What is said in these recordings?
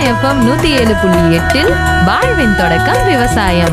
FM நூத்தி ஏழு புள்ளி எட்டில் வாழ்வின் தொடக்கம் விவசாயம்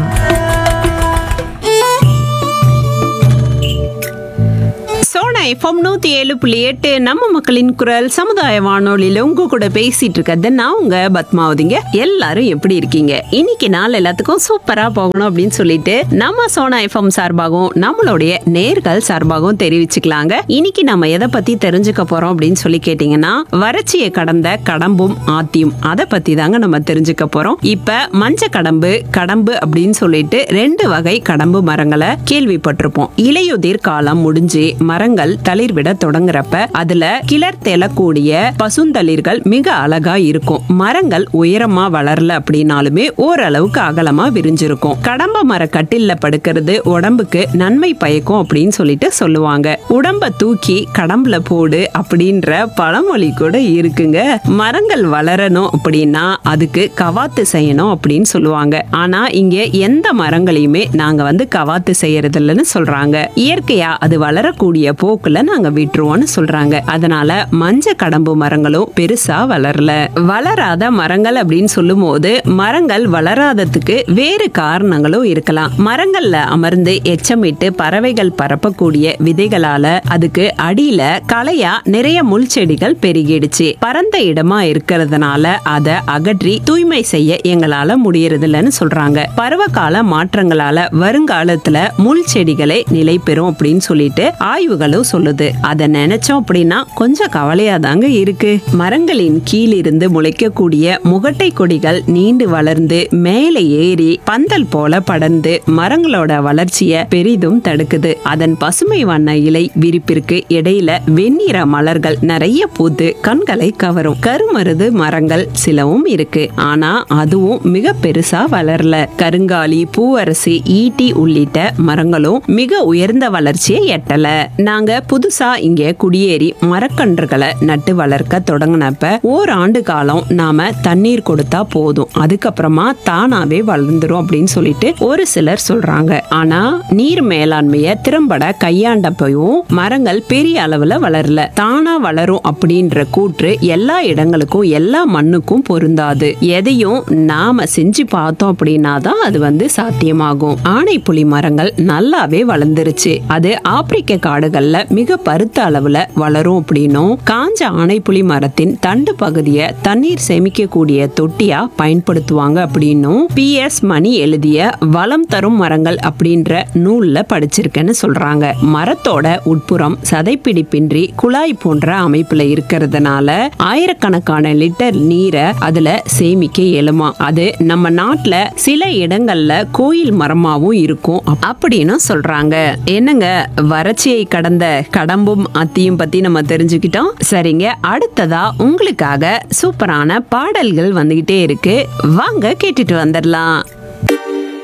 சோனா எஃப்எம் நூத்தி ஏழு புள்ளி எட்டு நம்ம மக்களின் குரல் சமுதாய வானொலியில உங்க கூட பேசிட்டு இருக்கிறது நான் உங்க பத்மாவதிங்க எல்லாரும் எப்படி இருக்கீங்க இன்னைக்கு நாள் எல்லாத்துக்கும் சூப்பரா போகணும் அப்படின்னு சொல்லிட்டு நம்ம சோனா எஃப்எம் சார்பாகவும் நம்மளுடைய நேர்கள் சார்பாகவும் தெரிவிச்சுக்கலாங்க இன்னைக்கு நம்ம எதை பத்தி தெரிஞ்சுக்க போறோம் அப்படின்னு சொல்லி கேட்டீங்கன்னா வறட்சியை கடந்த கடம்பும் ஆத்தியும் அதை பத்தி தாங்க நம்ம தெரிஞ்சுக்க போறோம் இப்ப மஞ்ச கடம்பு கடம்பு அப்படின்னு சொல்லிட்டு ரெண்டு வகை கடம்பு மரங்களை கேள்விப்பட்டிருப்போம் இலையுதிர் காலம் முடிஞ்சு மரங்கள் தளிர் விட தொடங்குறப்ப அதுல கிளர் தெளக்கூடிய பசுந்தளிர்கள் மிக அழகா இருக்கும் மரங்கள் உயரமா வளரல அப்படின்னாலுமே ஓரளவுக்கு அகலமா விரிஞ்சிருக்கும் கடம்ப மர கட்டில்ல படுக்கிறது உடம்புக்கு நன்மை பயக்கும் அப்படின்னு சொல்லிட்டு சொல்லுவாங்க உடம்ப தூக்கி கடம்புல போடு அப்படின்ற பழமொழி கூட இருக்குங்க மரங்கள் வளரணும் அப்படின்னா அதுக்கு கவாத்து செய்யணும் அப்படின்னு சொல்லுவாங்க ஆனா இங்க எந்த மரங்களையுமே நாங்க வந்து கவாத்து செய்யறது இல்லைன்னு சொல்றாங்க இயற்கையா அது வளரக்கூடிய போக்குல நாங்க விட்டுருவோம்னு சொல்றாங்க அதனால மஞ்ச கடம்பு மரங்களும் பெருசா வளரல வளராத மரங்கள் அப்படின்னு சொல்லும் போது மரங்கள் வளராததுக்கு வேறு காரணங்களும் இருக்கலாம் மரங்கள்ல அமர்ந்து எச்சமிட்டு பறவைகள் பரப்பக்கூடிய விதைகளால அதுக்கு அடியில களையா நிறைய முள் செடிகள் பெருகிடுச்சு பரந்த இடமா இருக்கிறதுனால அதை அகற்றி தூய்மை செய்ய எங்களால முடியறது இல்லைன்னு சொல்றாங்க பருவகால மாற்றங்களால வருங்காலத்துல முள் செடிகளை நிலை பெறும் அப்படின்னு சொல்லிட்டு ஆய்வுகளும் சொல்லுது அதை நினைச்சோம் அப்படின்னா கொஞ்சம் கவலையா தாங்க இருக்கு மரங்களின் கீழிருந்து முளைக்கக்கூடிய முகட்டை கொடிகள் நீண்டு வளர்ந்து மேலே ஏறி பந்தல் போல படர்ந்து மரங்களோட வளர்ச்சிய பெரிதும் தடுக்குது அதன் பசுமை வண்ண இலை விரிப்பிற்கு இடையில வெண்ணிற மலர்கள் நிறைய பூத்து கண்களை கவரும் கருமருது மரங்கள் சிலவும் இருக்கு ஆனா அதுவும் மிக பெருசா வளரல கருங்காலி பூவரசி ஈட்டி உள்ளிட்ட மரங்களும் மிக உயர்ந்த வளர்ச்சியை எட்டல நாங்க புதுசா இங்க குடியேறி மரக்கன்றுகளை நட்டு வளர்க்க தொடங்கினப்ப ஓராண்டு காலம் நாம தண்ணீர் கொடுத்தா போதும் அதுக்கப்புறமா தானாவே வளர்ந்துரும் அப்படின்னு சொல்லிட்டு ஒரு சிலர் சொல்றாங்க ஆனா நீர் மேலாண்மைய திறம்பட கையாண்டப்பையும் மரங்கள் பெரிய அளவுல வளரல தானா வளரும் அப்படின்ற கூற்று எல்லா இடங்களுக்கும் எல்லா மண்ணுக்கும் பொருந்தாது எதையும் நாம செஞ்சு பார்த்தோம் அப்படின்னா தான் அது வந்து சாத்தியமாகும் ஆணை புலி மரங்கள் நல்லாவே வளர்ந்துருச்சு அது ஆப்பிரிக்க காடுகள்ல மிக பருத்த அளவுல வளரும் அப்படின்னும் காஞ்ச ஆணைப்புலி மரத்தின் தண்டு பகுதியை தண்ணீர் சேமிக்கக்கூடிய தொட்டியா பயன்படுத்துவாங்க அப்படின்னும் பி எஸ் மணி எழுதிய வளம் தரும் மரங்கள் அப்படின்ற நூல்ல படிச்சிருக்கேன்னு சொல்றாங்க மரத்தோட உட்புறம் சதைப்பிடிப்பின்றி குழாய் போன்ற அமைப்புல இருக்கிறதுனால ஆயிரக்கணக்கான லிட்டர் நீரை அதுல சேமிக்க இயலுமா அது நம்ம நாட்டுல சில இடங்கள்ல கோயில் மரமாவும் இருக்கும் அப்~ அப்படின்னு சொல்றாங்க என்னங்க வறட்சியை கடந்த கடம்பும் அத்தியும் பத்தி நம்ம தெரிஞ்சுக்கிட்டோம் சரிங்க அடுத்ததா உங்களுக்காக சூப்பரான பாடல்கள் வந்துகிட்டே இருக்கு வாங்க கேட்டுட்டு வந்துடலாம்